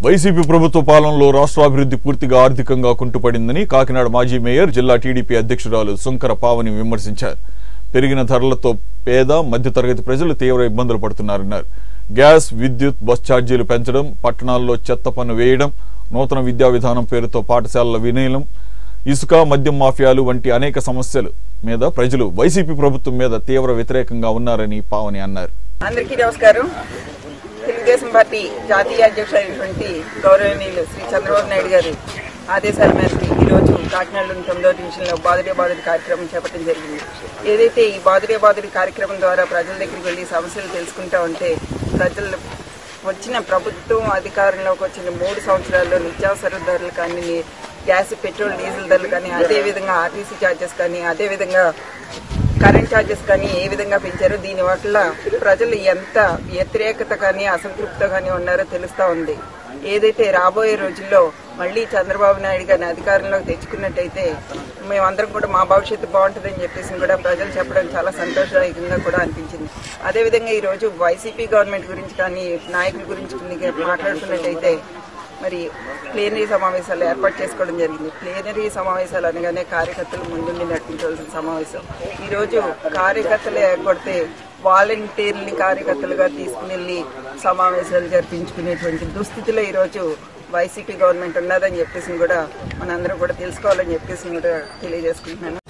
YCP ప్రభుత్వ పాలనలో రాష్ట్రాభివృద్ధి పూర్తిగా ఆర్థికంగా కుంటుపడిందని కాకినాడ మాజీ మేయర్ జిల్లా టీడీపీ అధ్యక్షురాలు శంకర పావని విమర్శించారు పెరిగిన ధరలతో పేద మధ్యతరగతి ప్రజలు తీవ్ర ఇబ్బందులు పడుతున్నారన్నారు గ్యాస్ విద్యుత్ బస్ ఛార్జీలు పెంచడం పట్టణాల్లో చెత్త పన్ను వేయడం నూతన విద్యా విధానం పేరుతో పాఠశాలల వినయనం ఇసుక మద్యం మాఫియాలు వంటి అనేక సమస్యలు మీద ప్రజలు వైసీపీ ప్రభుత్వం మీద తీవ్ర వ్యతిరేకంగా ఉన్నారని పావని అన్నారు అందరికీ నమస్కారం తెలుగుదేశం పార్టీ జాతీయ అధ్యక్షుడు అయినటువంటి గౌరవనీయులు శ్రీ చంద్రబాబు నాయుడు గారి ఆదేశాల మేరకు ఈరోజు కాకినాడలోని తొమ్మిదో డివిజన్లో బాదుడే బాదుడి కార్యక్రమం చేపట్టడం జరిగింది ఏదైతే ఈ బాదుడే బాదుడి కార్యక్రమం ద్వారా ప్రజల దగ్గరికి వెళ్ళి సమస్యలు తెలుసుకుంటా ఉంటే ప్రజలు వచ్చిన ప్రభుత్వం అధికారంలోకి వచ్చిన మూడు సంవత్సరాల్లో నిత్యావసర ధరలు కానీ గ్యాస్ పెట్రోల్ డీజిల్ ధరలు కానీ అదేవిధంగా ఆర్టీసీ ఛార్జెస్ కానీ అదేవిధంగా కరెంట్ ఛార్జెస్ కానీ ఏ విధంగా పెంచారో దీని వల్ల ప్రజలు ఎంత వ్యతిరేకత కానీ అసంతృప్త కానీ ఉన్నారో తెలుస్తూ ఉంది ఏదైతే రాబోయే రోజుల్లో మళ్ళీ చంద్రబాబు నాయుడు గారిని అధికారంలోకి తెచ్చుకున్నట్టయితే మేమందరం కూడా మా భవిష్యత్తు బాగుంటుందని చెప్పేసి కూడా ప్రజలు చెప్పడం చాలా సంతోషదాయకంగా కూడా అనిపించింది అదేవిధంగా ఈరోజు వైసీపీ గవర్నమెంట్ గురించి కానీ నాయకుల గురించి కొన్ని మాట్లాడుకున్నట్టయితే మరి ప్లేనరీ సమావేశాలు ఏర్పాటు చేసుకోవడం జరిగింది ప్లేనరీ సమావేశాలు అనగానే కార్యకర్తలు ముందుండి నడిపించవలసిన సమావేశం ఈరోజు కార్యకర్తలు ఏర్పడితే వాలంటీర్ని కార్యకర్తలుగా తీసుకుని వెళ్ళి సమావేశాలు జరిపించుకునేటువంటి దుస్థితిలో ఈరోజు వైసీపీ గవర్నమెంట్ ఉన్నదని చెప్పేసి కూడా మనందరం కూడా తెలుసుకోవాలని చెప్పేసి కూడా తెలియజేసుకుంటున్నాను